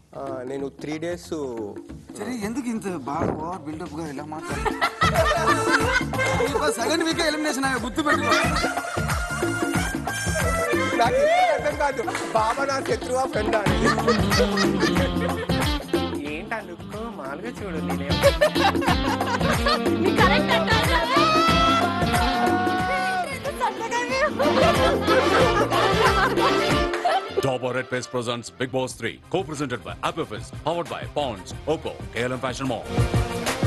ఆ, నేను three days సరే ఎందుకు ఇంత బాగా ఓవర్ బిల్డప్ గా ఇలా మాట్లాడు సెకండ్ వీక్ ఎలిమినేషన్ అయ్యా గుర్తు పెట్టుకో నాకు ఇప్పుడు అర్థం కాదు బాబా నా శత్రువా ఫ్రెండ్ అని ఏంటి ఆ లుక్ మామూలుగా చూడు నేనే నీ కరెక్ట్ అంటారా? Top Red Face presents Big Boss 3, co-presented by Apple Powered by Ponds, Oppo, KLM Fashion Mall.